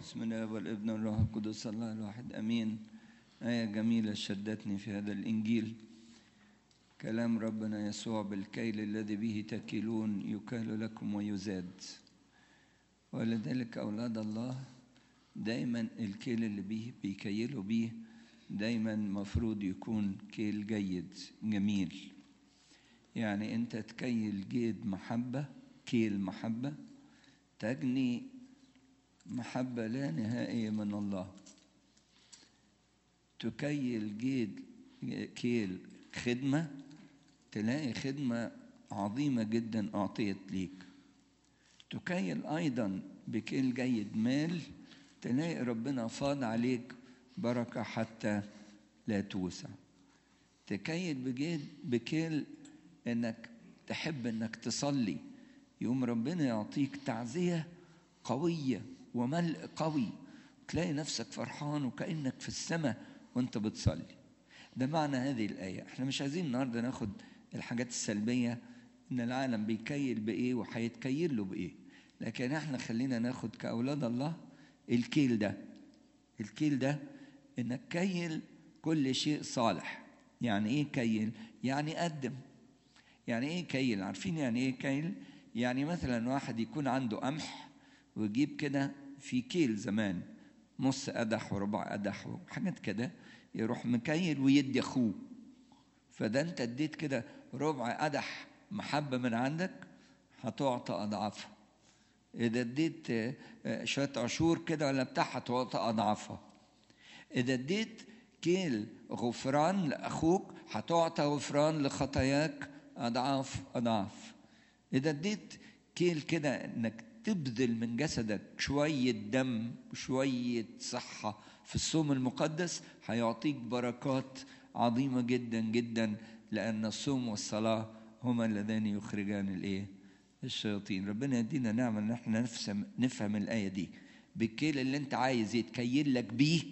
بسم الله والابن والروح القدس الله الواحد امين آية جميلة شدتني في هذا الإنجيل كلام ربنا يسوع بالكيل الذي به تكيلون يكال لكم ويزاد ولذلك أولاد الله دايما الكيل اللي به بيكيلوا بيه دايما مفروض يكون كيل جيد جميل يعني أنت تكيل جيد محبة كيل محبة تجني محبة لا نهائية من الله تكيل جيد كيل خدمة تلاقي خدمة عظيمة جدا أعطيت ليك تكيل أيضا بكيل جيد مال تلاقي ربنا فاض عليك بركة حتى لا توسع تكيل بجيد بكيل انك تحب انك تصلي يوم ربنا يعطيك تعزية قوية وملء قوي تلاقي نفسك فرحان وكأنك في السماء وانت بتصلي ده معنى هذه الآية احنا مش عايزين النهاردة ناخد الحاجات السلبية ان العالم بيكيل بإيه وهيتكيل له بإيه لكن احنا خلينا ناخد كأولاد الله الكيل ده الكيل ده انك كيل كل شيء صالح يعني ايه كيل يعني قدم يعني ايه كيل عارفين يعني ايه كيل يعني مثلا واحد يكون عنده قمح ويجيب كده في كيل زمان نص قدح وربع قدح وحاجات كده يروح مكيل ويدي اخوه فده انت اديت كده ربع قدح محبه من عندك هتعطى اضعافها اذا اديت شويه عشور كده ولا بتاع هتعطى اضعافها اذا اديت كيل غفران لاخوك هتعطى غفران لخطاياك اضعاف اضعاف اذا اديت كيل كده انك تبذل من جسدك شوية دم وشوية صحة في الصوم المقدس هيعطيك بركات عظيمة جدا جدا لأن الصوم والصلاة هما اللذان يخرجان الإيه؟ الشياطين ربنا يدينا نعمة إن احنا نفهم نفهم الآية دي بالكيل اللي أنت عايز يتكيل لك بيه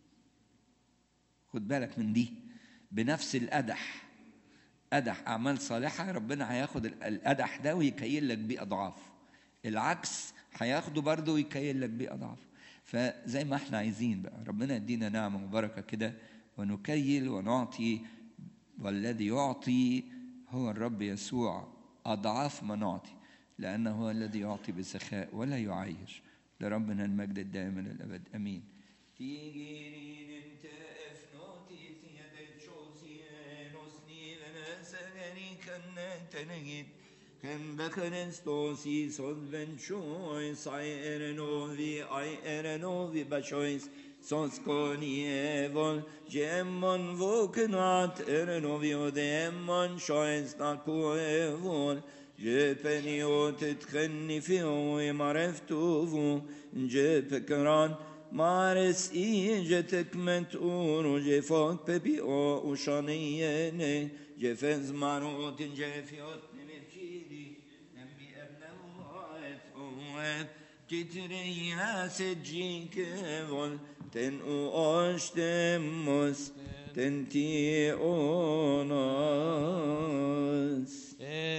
خد بالك من دي بنفس القدح قدح أعمال صالحة ربنا هياخد القدح ده ويكيل لك بيه أضعاف العكس هياخده برضه ويكيل لك بيه اضعاف فزي ما احنا عايزين بقى ربنا يدينا نعمه وبركه كده ونكيل ونعطي والذي يعطي هو الرب يسوع اضعاف ما نعطي لانه هو الذي يعطي بسخاء ولا يعاير لربنا المجد الدائم الى الابد امين Kan bakaren stås i sådven sjøis, ai er novi, ai er novi basjøis, så skal ni evol, gjemman våknat, er novi og demman sjøis, nako evol, جبني وتتخني في ومعرفتوفو جب كران مارس إيجتك متقول وجفوت ببي أو وشانيني جفز ماروت جفيوت تتري سجيك فول تن أشتمس تنتي أوناس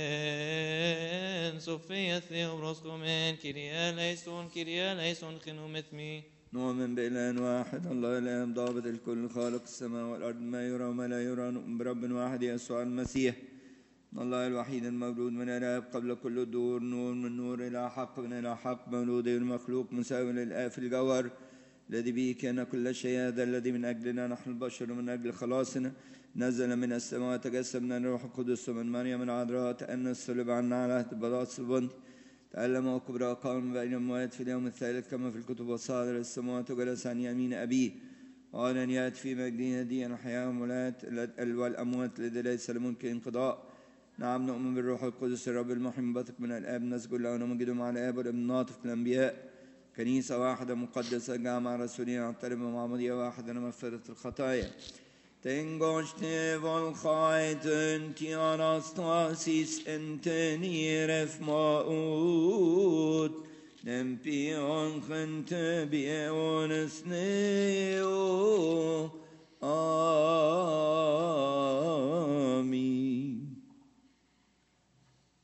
En Sofia Theobrosko men Kyria leison Kyria leison خنومثمي نؤمن بإله واحد الله الآب ضابط الكل خالق السماء والأرض ما يرى وما لا يرى نؤمن برب واحد يسوع المسيح الله الوحيد المولود من الآب قبل كل الدور نور من نور إلى حق من إلى حق مولود المخلوق مساوي للآب في الجوهر الذي به كان كل شيء هذا الذي من أجلنا نحن البشر ومن أجل خلاصنا نزل من السماء تجسد من الروح القدس ومن مريم العذراء تأنس صلب عنا على عهد بلاط البنط تألم وكبر قام بين الأموات في اليوم الثالث كما في الكتب وصادر السماوات وجلس عن يمين أبيه وأن يأتي في مجده هديا الحياة والأموات الذي ليس لممكن انقضاء نعم نؤمن بالروح القدس الرب المحي المنبثق من الآب نسجد له ونمجد مع الآب والابن الناطق الأنبياء كنيسة واحدة مقدسة جامعة رسولية نعترف بمعمودية واحدة لمغفرة الخطايا تنگشته والخايت تي أناستاسيس انتني رف ماؤود نمبيون خنت بيون سنيو آمين